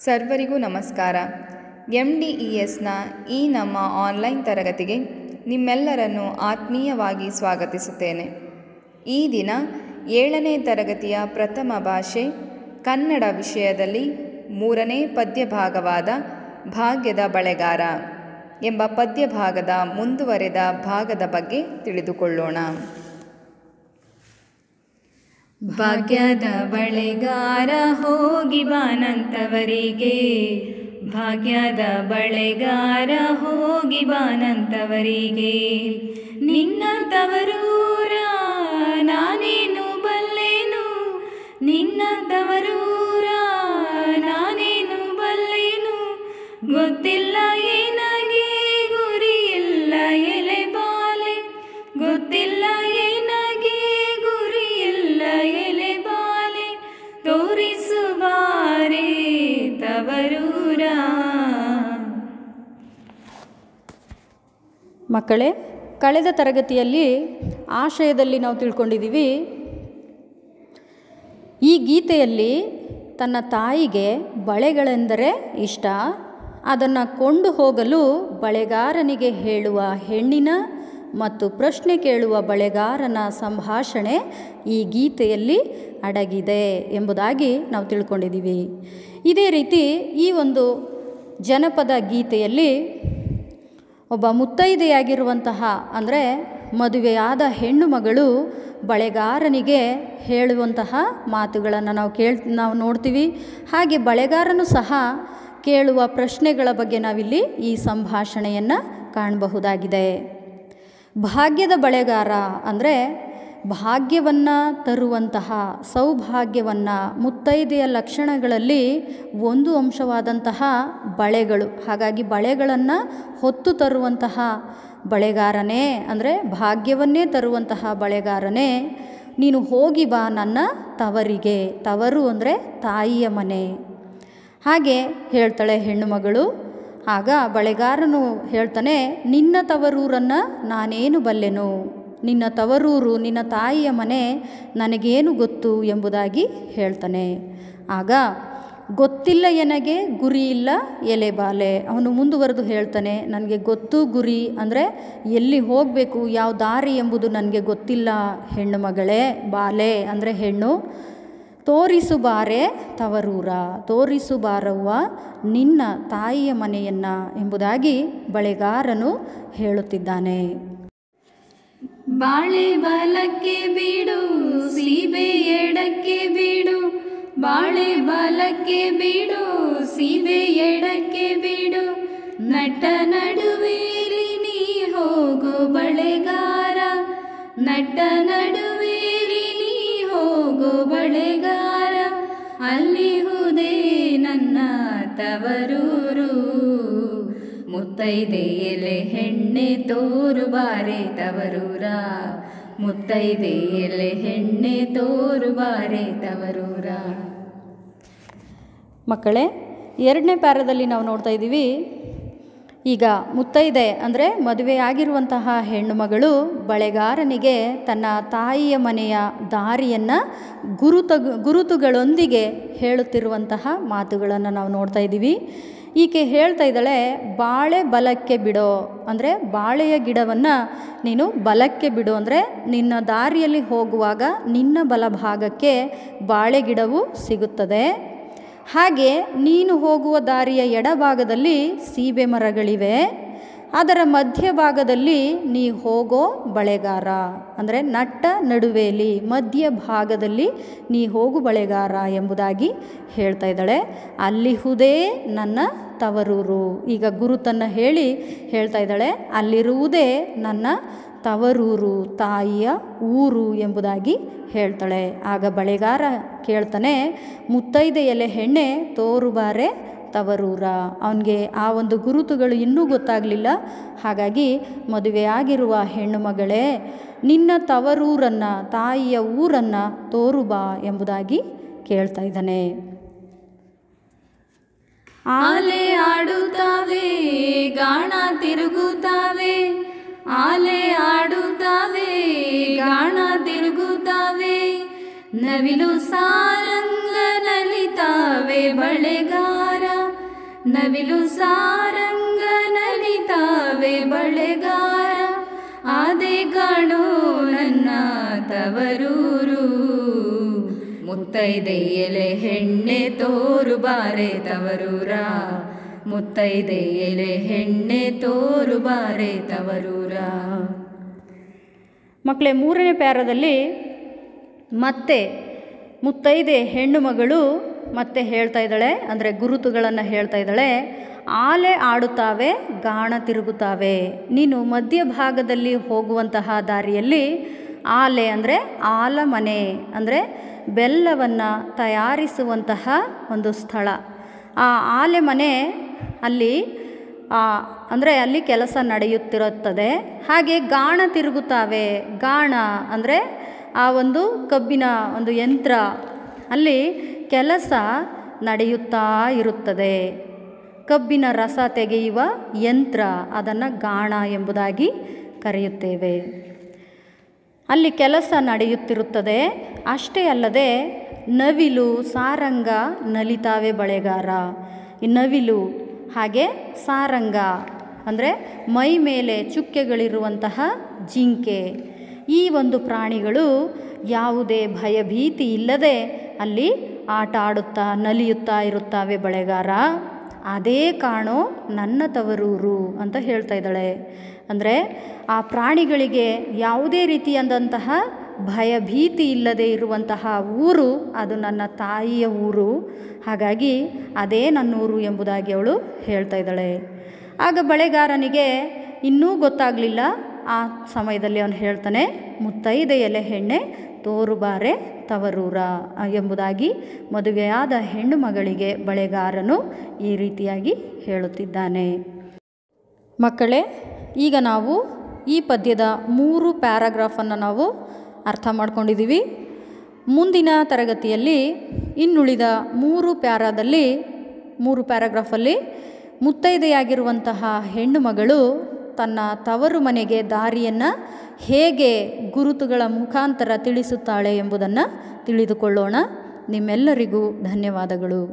ಸರ್ವರಿಗೂ ನಮಸ್ಕಾರ M D E ಎಸ್ನ ಈ ನಮ್ಮ ಆನ್ಲೈನ್ ತರಗತಿಗೆ ನಿಮ್ಮೆಲ್ಲರನ್ನು ಆತ್ಮೀಯವಾಗಿ ಸ್ವಾಗತಿಸುತ್ತೇನೆ ಈ ದಿನ ಏಳನೇ ತರಗತಿಯ ಪ್ರಥಮ ಭಾಷೆ ಕನ್ನಡ ವಿಷಯದಲ್ಲಿ ಮೂರನೇ ಪದ್ಯಭಾಗವಾದ ಭಾಗ್ಯದ ಬಳೆಗಾರ ಎಂಬ ಪದ್ಯಭಾಗದ ಮುಂದುವರೆದ ಭಾಗದ ಬಗ್ಗೆ ತಿಳಿದುಕೊಳ್ಳೋಣ ಭಾಗ್ಯದ ಬಳೆಗಾರ ಹೋಗಿ ಬಾನಂತವರಿಗೆ ಭಾಗ್ಯದ ಬಳೆಗಾರ ಹೋಗಿ ಬಾನಂತವರಿಗೆ ನಿನ್ನ ತವರೂರ ನಾನೇನು ಬಲ್ಲೇನು ನಿನ್ನ ತವರೂರ ನಾನೇನು ಬಲ್ಲೇನು ಗೊತ್ತಿಲ್ಲ ಏನಗೆ ಗುರಿ ಇಲ್ಲ ಎಲೆ ಬಾಲೆ ಗೊತ್ತಿಲ್ಲ ಏನಗೆ ಗುರಿ ಇಲ್ಲ ಎಲೆ ಬಾಲೆ ತೋರಿಸುವಾರೆ ತವರೂರ ಮಕ್ಕಳೇ ಕಳೆದ ತರಗತಿಯಲ್ಲಿ ಆಶಯದಲ್ಲಿ ನಾವು ತಿಳ್ಕೊಂಡಿದ್ದೀವಿ ಈ ಗೀತೆಯಲ್ಲಿ ತನ್ನ ತಾಯಿಗೆ ಬಳೆಗಳೆಂದರೆ ಇಷ್ಟ ಅದನ್ನು ಕೊಂಡು ಹೋಗಲು ಬಳೆಗಾರನಿಗೆ ಹೇಳುವ ಹೆಣ್ಣಿನ ಮತ್ತು ಪ್ರಶ್ನೆ ಕೇಳುವ ಬಳೆಗಾರನ ಸಂಭಾಷಣೆ ಈ ಗೀತೆಯಲ್ಲಿ ಅಡಗಿದೆ ಎಂಬುದಾಗಿ ನಾವು ತಿಳ್ಕೊಂಡಿದ್ದೀವಿ ಇದೇ ರೀತಿ ಈ ಒಂದು ಜನಪದ ಗೀತೆಯಲ್ಲಿ ಒಬ್ಬ ಮುತ್ತೈದೆಯಾಗಿರುವಂತಹ ಅಂದರೆ ಮದುವೆಯಾದ ಹೆಣ್ಣು ಮಗಳು ಬಳೆಗಾರನಿಗೆ ಹೇಳುವಂತಹ ಮಾತುಗಳನ್ನು ನಾವು ಕೇಳ್ ನಾವು ನೋಡ್ತೀವಿ ಹಾಗೆ ಬಳೆಗಾರನು ಸಹ ಕೇಳುವ ಪ್ರಶ್ನೆಗಳ ಬಗ್ಗೆ ನಾವಿಲ್ಲಿ ಈ ಸಂಭಾಷಣೆಯನ್ನು ಕಾಣಬಹುದಾಗಿದೆ ಭಾಗ್ಯದ ಬಳೆಗಾರ ಅಂದರೆ ಭಾಗ್ಯವನ್ನು ತರುವಂತಹ ಸೌಭಾಗ್ಯವನ್ನು ಮುತ್ತೈದೆಯ ಲಕ್ಷಣಗಳಲ್ಲಿ ಒಂದು ಅಂಶವಾದಂತಹ ಬಳೆಗಳು ಹಾಗಾಗಿ ಬಳೆಗಳನ್ನು ಹೊತ್ತು ತರುವಂತಹ ಬಳೆಗಾರನೇ ಅಂದರೆ ಭಾಗ್ಯವನ್ನೇ ತರುವಂತಹ ಬಳೆಗಾರನೇ ನೀನು ಹೋಗಿ ಬಾ ನನ್ನ ತವರಿಗೆ ತವರು ಅಂದರೆ ತಾಯಿಯ ಮನೆ ಹಾಗೆ ಹೇಳ್ತಾಳೆ ಹೆಣ್ಣು ಮಗಳು ಆಗ ಬಳೆಗಾರನು ಹೇಳ್ತಾನೆ ನಿನ್ನ ತವರೂರನ್ನು ನಾನೇನು ಬಲ್ಲೆನು ನಿನ್ನ ತವರೂರು ನಿನ್ನ ತಾಯಿಯ ಮನೆ ನನಗೇನು ಗೊತ್ತು ಎಂಬುದಾಗಿ ಹೇಳ್ತಾನೆ ಆಗ ಗೊತ್ತಿಲ್ಲ ಎನಗೆ ಗುರಿ ಇಲ್ಲ ಎಲೆ ಬಾಲೆ ಅವನು ಮುಂದುವರೆದು ಹೇಳ್ತಾನೆ ನನಗೆ ಗೊತ್ತು ಗುರಿ ಅಂದರೆ ಎಲ್ಲಿ ಹೋಗಬೇಕು ಯಾವ ದಾರಿ ಎಂಬುದು ನನಗೆ ಗೊತ್ತಿಲ್ಲ ಹೆಣ್ಣು ಮಗಳೇ ಬಾಲೆ ಅಂದರೆ ಹೆಣ್ಣು ತೋರಿಸು ಬಾರೆ ತವರೂರ ತೋರಿಸು ಬಾರವ್ವ ನಿನ್ನ ತಾಯಿಯ ಮನೆಯನ್ನು ಎಂಬುದಾಗಿ ಬಳೆಗಾರನು ಹೇಳುತ್ತಿದ್ದಾನೆ ಬಾಳೆ ಬಲಕ್ಕೆ ಬಿಡು ಸೀಬೆ ಎಡಕ್ಕೆ ಬಿಡು ಬಾಳೆ ಬಲಕ್ಕೆ ಬಿಡು ಸೀಬೆ ಎಡಕ್ಕೆ ಬಿಡು ನಟ ನಡುವೇಲಿ ನೀ ಹೋಗು ಬಳೆಗಾರ ನಟ ನಡುವೇಲಿ ನೀ ಹೋಗು ಬಳೆಗಾರ ಅಲ್ಲಿ ಹುದೇ ನನ್ನ ತವರೂರು ಮುತ್ತೈದೆ ಎಲೆ ಹೆಣ್ಣೆ ತೋರು ಬಾರೆ ತವರೂರ ಮುತ್ತೈದೆ ಎಲೆ ಹೆಣ್ಣೆ ತೋರು ಬಾರೆ ತವರೂರ ಮಕ್ಕಳೇ ಎರಡನೇ ಪ್ಯಾರದಲ್ಲಿ ನಾವು ನೋಡ್ತಾ ಇದ್ದೀವಿ ಈಗ ಮುತ್ತೈದೆ ಅಂದರೆ ಮದುವೆಯಾಗಿರುವಂತಹ ಹೆಣ್ಣು ಮಗಳು ಬಳೆಗಾರನಿಗೆ ತನ್ನ ತಾಯಿಯ ಮನೆಯ ದಾರಿಯನ್ನು ಗುರುತ ಗುರುತುಗಳೊಂದಿಗೆ ಹೇಳುತ್ತಿರುವಂತಹ ಮಾತುಗಳನ್ನು ನಾವು ನೋಡ್ತಾ ಇದ್ದೀವಿ ಈಕೆ ಹೇಳ್ತಾ ಇದ್ದಾಳೆ ಬಾಳೆ ಬಲಕ್ಕೆ ಬಿಡೋ ಅಂದರೆ ಬಾಳೆಯ ಗಿಡವನ್ನು ನೀನು ಬಲಕ್ಕೆ ಬಿಡು ಅಂದರೆ ನಿನ್ನ ದಾರಿಯಲ್ಲಿ ಹೋಗುವಾಗ ನಿನ್ನ ಬಲಭಾಗಕ್ಕೆ ಬಾಳೆ ಗಿಡವು ಸಿಗುತ್ತದೆ ಹಾಗೆ ನೀನು ಹೋಗುವ ದಾರಿಯ ಎಡಭಾಗದಲ್ಲಿ ಸೀಬೆ ಮರಗಳಿವೆ ಅದರ ಮಧ್ಯಭಾಗದಲ್ಲಿ ನೀ ಹೋಗೋ ಬಳೆಗಾರ ಅಂದರೆ ನಟ್ಟ ನಡುವೆಯಲ್ಲಿ ಮಧ್ಯ ಭಾಗದಲ್ಲಿ ನೀ ಹೋಗು ಬಳೆಗಾರ ಎಂಬುದಾಗಿ ಹೇಳ್ತಾ ಇದ್ದಾಳೆ ಅಲ್ಲಿ ಹುದೇ ನನ್ನ ತವರೂರು ಈಗ ಗುರುತನ್ನು ಹೇಳಿ ಹೇಳ್ತಾ ಇದ್ದಾಳೆ ಅಲ್ಲಿರುವುದೇ ನನ್ನ ತವರೂರು ತಾಯಿಯ ಊರು ಎಂಬುದಾಗಿ ಹೇಳ್ತಾಳೆ ಆಗ ಬಳೆಗಾರ ಕೇಳ್ತಾನೆ ಮುತ್ತೈದೆ ಎಲೆ ಹೆಣ್ಣೆ ತೋರುಬಾರೆ ತವರೂರ ಅವನಿಗೆ ಆ ಒಂದು ಗುರುತುಗಳು ಇನ್ನೂ ಗೊತ್ತಾಗಲಿಲ್ಲ ಹಾಗಾಗಿ ಮದುವೆಯಾಗಿರುವ ಹೆಣ್ಣು ಮಗಳೇ ನಿನ್ನ ತವರೂರನ್ನು ತಾಯಿಯ ಊರನ್ನು ತೋರುಬಾ ಎಂಬುದಾಗಿ ಕೇಳ್ತಾ ಇದ್ದಾನೆ ಆಲೆ ಆಡುತ್ತಾವೆ ಗಾಣ ತಿರುಗುತ್ತಾವೆ ಆಲೆ ಆಡುತ್ತಾವೆ ಗಾಣ ತಿರುಗುತ್ತಾವೆ ನವಿಲು ಸಾರಂಗ ನಲಿತಾವೆ ಬಳೆಗಾರ ನವಿಲು ಸಾರಂಗ ನಲಿತಾವೆ ಬಳೆಗಾರ ಆದೆ ಕಾಣೋ ನನ್ನ ತವರೂರು ಮುತ್ತೈದೆ ಎಲೆ ಹೆಣ್ಣೆ ತೋರು ಬಾರೆ ತವರೂರ ಮುತ್ತೈದೆ ಎಲೆ ಹೆಣ್ಣೆ ತೋರು ಬಾರೆ ತವರೂರ ಮಕ್ಕಳೇ ಮೂರನೇ ಪ್ಯಾರದಲ್ಲಿ ಮತ್ತೆ ಮುತ್ತೈದೆ ಹೆಣ್ಣು ಮಗಳು ಮತ್ತೆ ಹೇಳ್ತಾ ಇದ್ದಾಳೆ ಅಂದರೆ ಗುರುತುಗಳನ್ನು ಹೇಳ್ತಾ ಇದ್ದಾಳೆ ಆಲೆ ಆಡುತ್ತಾವೆ ಗಾಣ ತಿರುಗುತ್ತಾವೆ ನೀನು ಮಧ್ಯಭಾಗದಲ್ಲಿ ಹೋಗುವಂತಹ ದಾರಿಯಲ್ಲಿ ಆಲೆ ಅಂದರೆ ಆಲಮನೆ ಅಂದರೆ ಬೆಲ್ಲವನ್ನು ತಯಾರಿಸುವಂತಹ ಒಂದು ಸ್ಥಳ ಆ ಆಲೆ ಮನೆ ಅಲ್ಲಿ ಅಂದರೆ ಅಲ್ಲಿ ಕೆಲಸ ನಡೆಯುತ್ತಿರುತ್ತದೆ ಹಾಗೆ ಗಾಣ ತಿರುಗುತ್ತಾವೆ ಗಾಣ ಅಂದರೆ ಆ ಒಂದು ಕಬ್ಬಿನ ಒಂದು ಯಂತ್ರ ಅಲ್ಲಿ ಕೆಲಸ ನಡೆಯುತ್ತಾ ಇರುತ್ತದೆ ಕಬ್ಬಿನ ರಸ ತೆಗೆಯುವ ಯಂತ್ರ ಅದನ್ನು ಗಾಣ ಎಂಬುದಾಗಿ ಕರೆಯುತ್ತೇವೆ ಅಲ್ಲಿ ಕೆಲಸ ನಡೆಯುತ್ತಿರುತ್ತದೆ ಅಷ್ಟೇ ಅಲ್ಲದೆ ನವಿಲು ಸಾರಂಗ ನಲಿತಾವೆ ಬಳೆಗಾರ ಈ ನವಿಲು ಹಾಗೆ ಸಾರಂಗ ಅಂದರೆ ಮೈ ಮೇಲೆ ಚುಕ್ಕೆಗಳಿರುವಂತಹ ಜಿಂಕೆ ಈ ಒಂದು ಪ್ರಾಣಿಗಳು ಯಾವುದೇ ಭಯಭೀತಿ ಇಲ್ಲದೆ ಅಲ್ಲಿ ಆಟ ಆಡುತ್ತಾ ನಲಿಯುತ್ತಾ ಇರುತ್ತವೆ ಬಳೆಗಾರ ಅದೇ ಕಾಣೋ ನನ್ನ ತವರೂರು ಅಂತ ಹೇಳ್ತಾ ಇದ್ದಾಳೆ ಅಂದರೆ ಆ ಪ್ರಾಣಿಗಳಿಗೆ ಯಾವುದೇ ರೀತಿಯಾದಂತಹ ಭಯಭೀತಿ ಇಲ್ಲದೆ ಇರುವಂತಹ ಊರು ಅದು ನನ್ನ ತಾಯಿಯ ಊರು ಹಾಗಾಗಿ ಅದೇ ನನ್ನ ಊರು ಎಂಬುದಾಗಿ ಅವಳು ಹೇಳ್ತಾ ಇದ್ದಾಳೆ ಆಗ ಬಳೆಗಾರನಿಗೆ ಇನ್ನೂ ಗೊತ್ತಾಗಲಿಲ್ಲ ಆ ಸಮಯದಲ್ಲಿ ಅವನು ಹೇಳ್ತಾನೆ ಮುತ್ತೈದೆ ಎಲೆ ಹೆಣ್ಣೆ ತೋರುಬಾರೆ ತವರೂರ ಎಂಬುದಾಗಿ ಮದುವೆಯಾದ ಹೆಣ್ಣು ಮಗಳಿಗೆ ಬಳೆಗಾರನು ಈ ರೀತಿಯಾಗಿ ಹೇಳುತ್ತಿದ್ದಾನೆ ಮಕ್ಕಳೇ ಈಗ ನಾವು ಈ ಪದ್ಯದ ಮೂರು ಪ್ಯಾರಾಗ್ರಾಫನ್ನು ನಾವು ಅರ್ಥ ಮಾಡ್ಕೊಂಡಿದ್ದೀವಿ ಮುಂದಿನ ತರಗತಿಯಲ್ಲಿ ಇನ್ನುಳಿದ ಮೂರು ಪ್ಯಾರಾದಲ್ಲಿ ಮೂರು ಪ್ಯಾರಾಗ್ರಾಫಲ್ಲಿ ಮುತ್ತೈದೆಯಾಗಿರುವಂತಹ ಹೆಣ್ಣು ಮಗಳು ತನ್ನ ತವರು ಮನೆಗೆ ದಾರಿಯನ್ನು ಹೇಗೆ ಗುರುತುಗಳ ಮುಖಾಂತರ ತಿಳಿಸುತ್ತಾಳೆ ಎಂಬುದನ್ನು ತಿಳಿದುಕೊಳ್ಳೋಣ ನಿಮ್ಮೆಲ್ಲರಿಗೂ ಧನ್ಯವಾದಗಳು